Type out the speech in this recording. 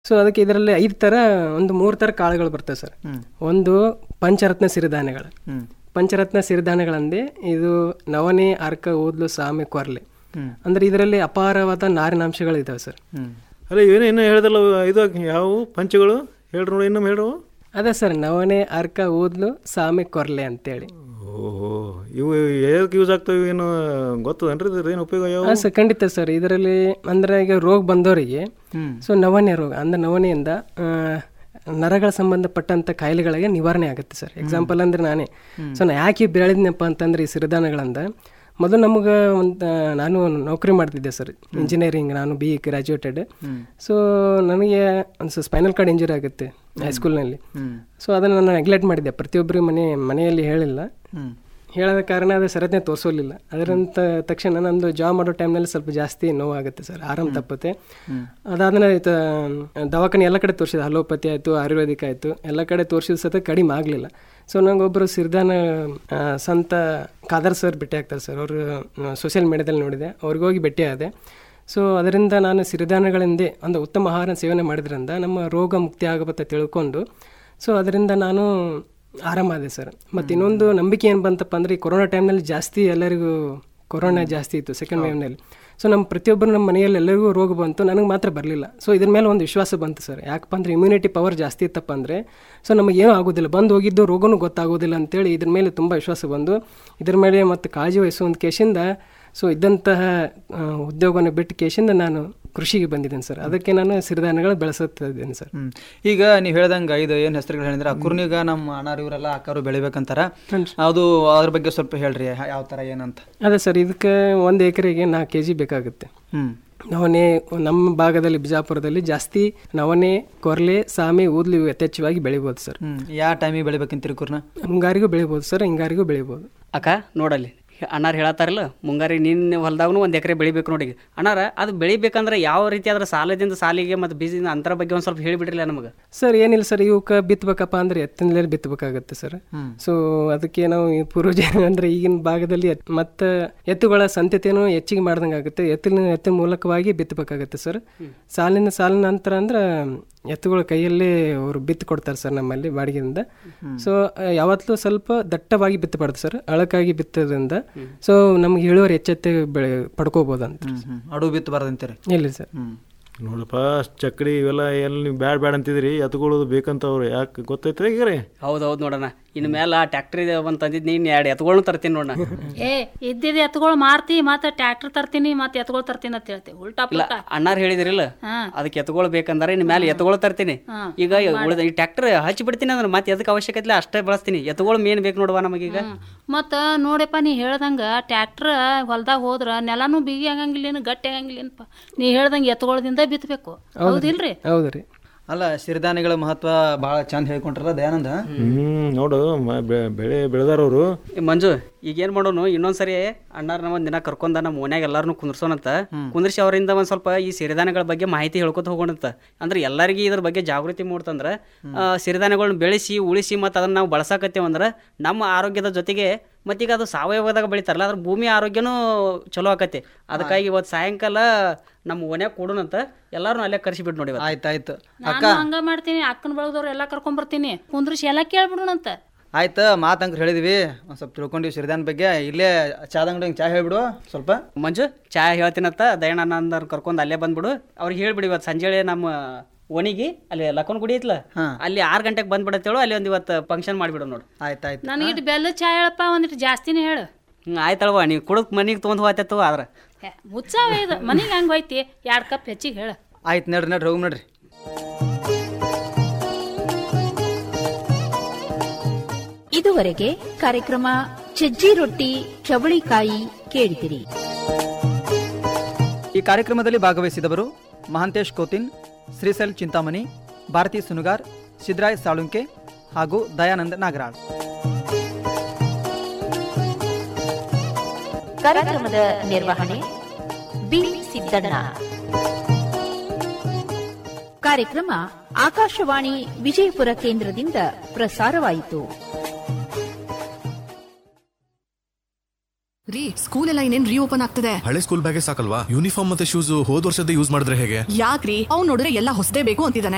So ಅದಕ್ಕೆ ಇದರಲ್ಲಿ ಐದು ಥರ ಒಂದು ಮೂರು ಥರ ಕಾಳುಗಳು ಬರ್ತವೆ ಸರ್ ಒಂದು ಪಂಚರತ್ನ ಸಿರಿಧಾನ್ಯಗಳು ಪಂಚರತ್ನ ಸಿರಿಧಾನ್ಯಗಳಂದೆ ಇದು ನವಣೆ ಅರ್ಕ ಊದ್ಲು ಸಾಮೆ ಕೊರ್ಲೆ ಅಂದ್ರೆ ಇದರಲ್ಲಿ ಅಪಾರವಾದ ನಾರಿನಾಂಶಗಳಿದಾವೆ ಸರ್ ಅಲ್ಲ ಏನು ಏನು ಹೇಳ್ದಲ್ಲ ಇದು ಯಾವುವು ಪಂಚಗಳು ಹೇಳ್ರಿ ನೋಡಿ ಇನ್ನೊಮ್ಮೆ ಹೇಳು ಅದೇ ಸರ್ ನವಣೆ ಅರ್ಕ ಊದ್ಲು ಸಾಮೆ ಕೊರ್ಲೆ ಅಂತೇಳಿ ಓಹೋ ಇವು ಯಾವ್ದಕ್ಕೆ ಯೂಸ್ ಆಗ್ತವೆ ಏನು ಗೊತ್ತದನ್ರಿ ಇದ್ರ ಏನು ಉಪಯೋಗ ಯಾವ ಹಾಂ ಸರ್ ಖಂಡಿತ ಸರ್ ಇದರಲ್ಲಿ ಅಂದ್ರೆ ಈಗ ರೋಗ ಬಂದವರಿಗೆ ಸೊ ನವಣೆ ರೋಗ ಅಂದ್ರೆ ನವಣೆಯಿಂದ ಆ, ನರಗಳ ಸಂಬಂಧಪಟ್ಟಂತ ಕಾಯಿಲೆಗಳಿಗೆ ನಿವಾರಣೆ ಆಗುತ್ತೆ ಸರ್ ಎಕ್ಸಾಂಪಲ್ ಅಂದ್ರೆ ನಾನೇ ಸೊ ನಾ ಯಾಕೆ ಬೆಳೆದಿನಪ್ಪ ಅಂತಂದ್ರೆ ಈ ಸಿರಿಧಾನ್ಯಗಳಿಂದ ಮೊದಲು ನಮಗೆ ಒಂದು ನಾನು ನೌಕರಿ ಮಾಡ್ತಿದ್ದೆ ಸರ್ ಇಂಜಿನಿಯರಿಂಗ್ ನಾನು ಬಿ ಗ್ರಾಜುಯೇಟೆಡ್ ಸೊ ನನಗೆ ಒಂದು ಸ್ಪೈನಲ್ ಕಾರ್ಡ್ ಇಂಜುರಿ ಆಗುತ್ತೆ ಹೈಸ್ಕೂಲ್ನಲ್ಲಿ ಸೊ ಅದನ್ನು ನಾನು ನೆಗ್ಲೆಕ್ಟ್ ಮಾಡಿದ್ದೆ ಪ್ರತಿಯೊಬ್ಬರು ಮನೆ ಮನೆಯಲ್ಲಿ ಹೇಳಿಲ್ಲ ಹೇಳದ ಕಾರಣ ಅದು ಸರತ್ನೆ ತೋರಿಸೋಲಿಲ್ಲ ಅದರಂತ ತಕ್ಷಣ ನಂದು ಜಾಬ್ ಮಾಡೋ ಟೈಮ್ನಲ್ಲಿ ಸ್ವಲ್ಪ ಜಾಸ್ತಿ ನೋವಾಗುತ್ತೆ ಸರ್ ಆರಾಮ್ ತಪ್ಪುತ್ತೆ ಅದಾದ್ಮೇಲೆ ಆಯ್ತು, ದವಾಖಾನೆ ಎಲ್ಲ ಕಡೆ ತೋರಿಸಿದೆ ಅಲೋಪತಿ ಆಯಿತು ಆಯುರ್ವೇದಿಕ್ ಆಯಿತು ಎಲ್ಲ ಕಡೆ ತೋರಿಸಿದ ಸತ ಕಡಿಮೆ ಆಗಲಿಲ್ಲ ಸೊ ನಂಗೊಬ್ಬರು ಸಿರ್ಧಾನ ಆ, ಸಂತ ಖಾದರ್ ಸರ್ ಭೇಟಿ ಆಗ್ತಾರೆ ಸರ್ ಅವರು ಸೋಷಿಯಲ್ ಮೀಡಿಯಾದಲ್ಲಿ ನೋಡಿದೆ ಅವ್ರಿಗೆ ಹೋಗಿ ಭೇಟಿ ಆದೆ ಸೊ ಅದರಿಂದ ನಾನು ಸಿರಿಧಾನ್ಯಗಳಿಂದ ಒಂದು ಉತ್ತಮ ಆಹಾರ ಸೇವನೆ ಮಾಡಿದ್ರಿಂದ ನಮ್ಮ ರೋಗ ಮುಕ್ತಿ ಆಗಬತ್ತ ತಿಳ್ಕೊಂಡು ಸೊ ಅದರಿಂದ ನಾನು ಆರಾಮಾದೆ ಸರ್ ಮತ್ತು ಇನ್ನೊಂದು ನಂಬಿಕೆ ಏನು ಬಂತಪ್ಪ ಅಂದರೆ ಈ ಕೊರೋನಾ ಟೈಮ್ನಲ್ಲಿ ಜಾಸ್ತಿ ಎಲ್ಲರಿಗೂ ಕೊರೋನಾ ಜಾಸ್ತಿ ಇತ್ತು ಸೆಕೆಂಡ್ ವೇವ್ನಲ್ಲಿ ಸೊ ನಮ್ಮ ಪ್ರತಿಯೊಬ್ಬರು ನಮ್ಮ ಮನೆಯಲ್ಲಿ ಎಲ್ಲರಿಗೂ ರೋಗ ಬಂತು ನನಗೆ ಮಾತ್ರ ಬರಲಿಲ್ಲ ಸೊ ಇದ್ರ ಮೇಲೆ ಒಂದು ವಿಶ್ವಾಸ ಬಂತು ಸರ್ ಯಾಕಪ್ಪ ಅಂದರೆ ಇಮ್ಯುನಿಟಿ ಪವರ್ ಜಾಸ್ತಿ ಇತ್ತಪ್ಪ ಅಂದರೆ ಸೊ ನಮಗೇನೂ ಆಗೋದಿಲ್ಲ ಬಂದು ಹೋಗಿದ್ದು ರೋಗನೂ ಗೊತ್ತಾಗೋದಿಲ್ಲ ಅಂತೇಳಿ ಇದ್ರ ಮೇಲೆ ತುಂಬ ವಿಶ್ವಾಸ ಬಂದು ಇದ್ರ ಮೇಲೆ ಮತ್ತು ಕಾಳಜಿ ವಹಿಸುವಂಥ ಕೇಶಿಂದ ಸೊ ಇದ್ದಂತಹ ಆ, ಉದ್ಯೋಗವನ್ನು ಬಿಟ್ಟು ಕೇಶಿಂದ ನಾನು ಕೃಷಿಗೆ ಬಂದಿದ್ದೇನೆ ಸರ್ ಅದಕ್ಕೆ ನಾನು ಸಿರಿಧಾನ್ಯಗಳು ಬೆಳೆಸುತ್ತಾ ಇದ್ದೇನೆ ಸರ್ ಹ್ಮ್. ಈಗ ನೀವು ಹೇಳ್ದಂಗೆ ಇದು ಏನು ಹೆಸರುಗಳು ಹೇಳಿದ್ರೆ ಕುರ್ನಿಗ ನಮ್ಮ ಅಣ್ಣಾರು ಇವರೆಲ್ಲ ಅಕ್ಕಾರು ಬೆಳಿಬೇಕಂತಾರ ಅದು ಅದ್ರ ಬಗ್ಗೆ ಸ್ವಲ್ಪ ಹೇಳ್ರಿ ಯಾವ ಥರ ಏನಂತ ಅದೇ ಸರ್ ಇದಕ್ಕೆ ಒಂದು ಎಕರೆಗೆ ನಾಲ್ಕು ಕೆ ಜಿ ಬೇಕಾಗುತ್ತೆ ಹ್ಮ್ ನವಣೆ ನಮ್ಮ ಭಾಗದಲ್ಲಿ ಬಿಜಾಪುರದಲ್ಲಿ ಜಾಸ್ತಿ ನವಣೆ ಕೊರ್ಲೆ ಸಾಮೆ ಊದ್ಲು ಇವು ಯಥೇಚ್ಛವಾಗಿ ಬೆಳಿಬೋದು ಸರ್ ಹ್ಮ್ ಯಾವ ಟೈಮಿಗೆ ಬೆಳಿಬೇಕಂತೀರಿ ಕುರ್ನ ಮುಂಗಾರಿಗೂ ಬೆಳಿಬೋದು ಸರ್ ಹಿಂಗಾರಿಗೂ ಬೆಳಿಬೋದು ಅಕ್ಕ ನೋಡಲ್ಲಿ ಅಣ್ಣಾರು ಹೇಳತ್ತಾರಲ್ಲ ಮುಂಗಾರಿ ನಿನ್ನ ಹೊಲ್ದಾಗೂ ಒಂದು ಎಕರೆ ಬೆಳಿಬೇಕು ನೋಡಿ ಅಣ್ಣಾರ ಅದು ಬೆಳಿಬೇಕಂದ್ರೆ ಯಾವ ರೀತಿ ಅದ್ರ ಸಾಲದಿಂದ ಸಾಲಿಗೆ ಮತ್ತು ಬೀಜದಿಂದ ಅಂತರ ಬಗ್ಗೆ ಒಂದು ಸ್ವಲ್ಪ ಹೇಳಿಬಿಡ್ರಲ್ಲ ನಮಗೆ ಸರ್ ಏನಿಲ್ಲ ಸರ್ ಇವಕ್ಕೆ ಬಿತ್ತಬೇಕಪ್ಪ ಅಂದ್ರೆ ಎತ್ತಿನಲ್ಲೇ ಬಿತ್ತಬೇಕಾಗತ್ತೆ ಸರ್ ಸೊ ಅದಕ್ಕೆ ನಾವು ಈ ಪೂರ್ವಜ ಅಂದ್ರೆ ಈಗಿನ ಭಾಗದಲ್ಲಿ ಎತ್- ಮತ್ತೆ ಎತ್ತುಗಳ ಸಂತತಿಯನ್ನು ಹೆಚ್ಚಿಗೆ ಮಾಡ್ದಂಗೆ ಆಗುತ್ತೆ ಎತ್ತಿನ ಎತ್ತಿನ ಮೂಲಕವಾಗಿ ಬಿತ್ತಬೇಕಾಗತ್ತೆ ಸರ್ ಸಾಲಿನ ಸಾಲಿನ ನಂತರ ಅಂದ್ರೆ ಎತ್ತುಗಳ ಕೈಯಲ್ಲೇ ಅವರು ಬಿತ್ತು ಕೊಡ್ತಾರೆ ಸರ್ ನಮ್ಮಲ್ಲಿ ಬಾಡಿಗೆಯಿಂದ ಸೊ ಯಾವತ್ತೂ ಸ್ವಲ್ಪ ದಟ್ಟವಾಗಿ ಬಿತ್ತಬಾರ್ದು ಸರ್ ಅಳಕಾಗಿ ಬಿತ್ತೋದ್ರಿಂದ ಸೊ ನಮ್ಗೆ ಇಳುವರಿ ಹೆಚ್ಚೆತ್ತೆ ಬೆಳೆ ಪಡ್ಕೋಬೋದಂತ ಅಡು ಬಿತ್ತಬಾರ್ದಂತೀರಿ ಇಲ್ಲ ಸರ್ ಹ್ಮ್ ನೋಡಪ್ಪ ಚಕ್ಕಡಿ ಇವೆಲ್ಲ ಎಲ್ಲಿ ನೀವು ಬ್ಯಾಡ್ ಬ್ಯಾಡ್ ಅಂತಿದ್ರಿ ಎತ್ಕೊಳ್ಳೋದು ಬೇಕಂತವ್ರು ಯಾಕೆ ಗೊತ್ತೈತೆ ಈಗ ರೀ ಹೌದು ಹೌದು ನೋಡೋಣ ಇನ್ನು ಮೇಲೆ ಆ ಟ್ಯಾಕ್ಟ್ರಿ ಬಂದು ತಂದಿದ್ದು ನೀನು ಎರಡು ಎತ್ಕೊಂಡು ತರ್ತೀನಿ ನೋಡೋಣ ಏ ಇದ್ದಿದ್ದು ಎತ್ಗಳು ಮಾರ್ತಿ ಮತ್ತೆ ಟ್ರ್ಯಾಕ್ಟರ್ ತರ್ತೀನಿ ಮತ್ತೆ ಎತ್ಗಳು ತರ್ತೀನಿ ಅಂತ ಹೇಳ್ತಿ ಉಲ್ಟಾ ಇಲ್ಲ ಪುಲ್ಟಾ ಅಣ್ಣಾರು ಹೇಳಿದ್ರಿಲ್ಲ ಹಾ. ಅದಕ್ಕೆ ಎತ್ಕೊಳ್ ಬೇಕಂದ್ರೆ ಇನ್ನು ಮೇಲೆ ಎತ್ಕೊಳ್ ತರ್ತೀನಿ ಹಾ, ಈಗ ಉಳಿದ ಈ ಟ್ಯಾಕ್ಟರ್ ಹಚ್ಚಿ ಬಿಡ್ತೀನಿ ಅಂದ್ರೆ ಮತ್ತೆ ಎದಕ್ಕೆ ಅವಶ್ಯಕತೆ ಇಲ್ಲ ಅಷ್ಟೇ ಬಳಸ್ತೀನಿ ಎತ್ಕೊಳ್ ಮೇನ್ ಬೇಕು ನೋಡುವ ನಮಗೀಗ ಮತ್ತ ನೋಡಪ್ಪ ನೀ ಹೇಳ್ದಂಗ ಟ್ರ್ಯಾಕ್ಟರ್ ಹೊಲ್ದಾಗ ಹೋದ್ರ ನೆಲನೂ ಬಿಗಿ ಆಗಂಗಿಲ್ಲ ಏನು ಗಟ್ಟಿ ಆಗಂಗಿಲ್ಲ ಏನಪ್ಪ ನೀ ಹೇಳ್ದಂಗ ಎತ್ಗೊಳದಿಂದ ಬಿತ್ತಬೇಕು ಹೌದಿಲ್ರಿ ಹೌದು ರೀ ಅಲ್ಲ ಸಿರಿಧಾನ್ಯಗಳ ಮಹತ್ವ ಭಾಳ ಚಂದ ಹೇಳ್ಕೊಂಡ್ರಲ್ಲ ದಯಾನಂದ ಹ್ಮ್ ನೋಡು ಮ- ಬೆ- ಬೆಳೆ ಬೆಳೆದಾರವರು ಏ ಮಂಜು ಈಗ ಏನ್ ಮಾಡೋನು ಇನ್ನೊಂದ್ಸರಿ ಅಣ್ಣಾರನ ಒಂದ್ ದಿನ ಕರ್ಕೊಂಡ ನಮ್ಮ ಮನ್ಯಾಗ ಎಲ್ಲಾರನು ಕುಂದ್ರಸೋಣಂತ ಕುಂದ್ರಿಸಿ ಅವರಿಂದ ಒಂದ್ ಸ್ವಲ್ಪ ಈ ಸಿರಿಧಾನ್ಯಗಳ ಬಗ್ಗೆ ಮಾಹಿತಿ ಹೇಳ್ಕೊತ ಹೋಗೋಣಂತ ಅಂದ್ರೆ ಎಲ್ಲರಿಗೂ ಇದ್ರ ಬಗ್ಗೆ ಜಾಗೃತಿ ಮೂಡ್ತಂದ್ರ ಆ, ಸಿರಿಧಾನ್ಯಗಳನ್ನ ಬೆಳೆಸಿ ಉಳಿಸಿ ಮತ್ತು ಅದನ್ನ ನಾವು ಬಳಸಾಕತ್ತೇವಂದ್ರ ನಮ್ಮ ಆರೋಗ್ಯದ ಜೊತೆಗೆ ಮತ್ತೀಗ ಅದು ಸಾವಯವದಾಗ ಬೆಳಿತಾರಲ್ಲ ಅದ್ರ ಭೂಮಿ ಆರೋಗ್ಯನೂ ಚಲೋ ಆಕತಿ ಅದಕ್ಕಾಗಿ ಇವತ್ತು ಸಾಯಂಕಾಲ ನಮ್ಮ ಓನ್ಯಾಗ ಕೊಡೋಣಂತ ಎಲ್ಲಾರನು ಅಲ್ಲೇ ಕರ್ಸಿಬಿಟ್ಟು ನೋಡಿ ಇವತ್ತು. ಆಯ್ತಾಯ್ತು ನಾನು ಹಂಗ ಮಾಡ್ತೀನಿ ಅಕ್ಕನ ಬಳಗದವ್ರು ಎಲ್ಲಾ ಕರ್ಕೊಂಡ್ ಬರ್ತೀನಿ ಕುಂದ್ರಿಸಿ ಎಲ್ಲಾ ಕೇಳ್ಬಿಡೋಣಂತ ಆಯ್ತು ಮಾತಂಕ್ರು ಹೇಳಿದ್ವಿ ಒಂದು ಸ್ವಲ್ಪ ತಿಳ್ಕೊಂಡಿವಿ ಸಿರಿಧಾನ್ಯ ಬಗ್ಗೆ ಇಲ್ಲೇ ಚಾದ ಅಂಗಡಿ ಚಾ ಹೇಳ್ಬಿಡು ಸ್ವಲ್ಪ ಮಂಜು ಚಾ ಹೇಳ್ತೀನಂತ ದಯಣ್ಣನಂದರ್ ಕರ್ಕೊಂಡು ಅಲ್ಲೇ ಬಂದ್ಬಿಡು ಅವ್ರಿಗೆ ಹೇಳ್ಬಿಡಿ ಇವತ್ತು ಸಂಜೆ ನಮ್ಮ ಓಣಿಗೆ ಅಲ್ಲಿ ಲಕ್ಕನ್ ಗುಡಿ ಐತ್ಲ ಅಲ್ಲಿ ಆರು ಗಂಟೆಗೆ ಬಂದ್ಬಿಡತ್ತೇಳು ಅಲ್ಲಿ ಒಂದು ಇವತ್ತು ಫಂಕ್ಷನ್ ಮಾಡಿಬಿಡು ನೋಡು ಆಯ್ತಾಯ್ತು ನನಗಿಟ್ಟು ಬೆಲ್ಲ ಚಾ ಹೇಳಪ್ಪ ಒಂದಿಟ್ಟು ಜಾಸ್ತಿನೇ ಹೇಳು ಹ್ಞೂ ಆಯ್ತಳವ ನೀವು ಕುಡಕ್ ಮನಿಗೆ ತೊಗೊಂಡು ಹೋಗ್ತೇತು ಆದ್ರೆ ಹೇ, ಮುಚ್ಚಾವ ಇದು ಮನಿಗೆ ಹಂಗೆ ಹೋಯ್ತಿ ಎರಡು ಕಪ್ ಹೆಚ್ಚಿಗೆ ಹೇಳು ಆಯ್ತು ನಡ್ರಿ ನಡ್ರಿ ಹೋಗಿ ನಡ್ರಿ ಇದುವರೆಗೆ ಕಾರ್ಯಕ್ರಮ ಸಜ್ಜಿ ರೊಟ್ಟಿ ಚವಳಿಕಾಯಿ ಕೇಳಿದಿರಿ ಈ ಕಾರ್ಯಕ್ರಮದಲ್ಲಿ ಭಾಗವಹಿಸಿದವರು ಮಹಾಂತೇಶ್ ಕೋತಿನ್ ಶ್ರೀಸೆಲ್ ಚಿಂತಾಮಣಿ ಭಾರತಿ ಸುನುಗಾರ್ ಸಿದ್ರಾಯ್ ಸಾಳುಂಕೆ ಹಾಗೂ ದಯಾನಂದ ನಾಗರಾಳ್ ಕಾರ್ಯಕ್ರಮದ ನಿರ್ವಹಣೆ ಬಿ ಸಿದ್ದಣ್ಣ ಕಾರ್ಯಕ್ರಮ ಆಕಾಶವಾಣಿ ವಿಜಯಪುರ ಕೇಂದ್ರದಿಂದ ಪ್ರಸಾರವಾಯಿತು ರೀ ಸ್ಕೂಲ್ ಎಲ್ಲ ಇನ್ನೇನ್ ರೀಓಪನ್ ಆಗ್ತದೆ ಹಳೆ ಸ್ಕೂಲ್ ಬ್ಯಾಗೆ ಸಾಕಲ್ವಾ ಯೂನಿಫಾರ್ಮ್ ಮತ್ತೆ ಶೂಸ್ ಹೋದ್ ವರ್ಷದ ಯೂಸ್ ಮಾಡಿದ್ರೆ ಹೇಗೆ ಯಾಕ್ರಿ ಅವ್ನ್ ನೋಡಿದ್ರೆ ಎಲ್ಲ ಹೊಸದೇ ಬೇಕು ಅಂತಿದ್ದಾನೆ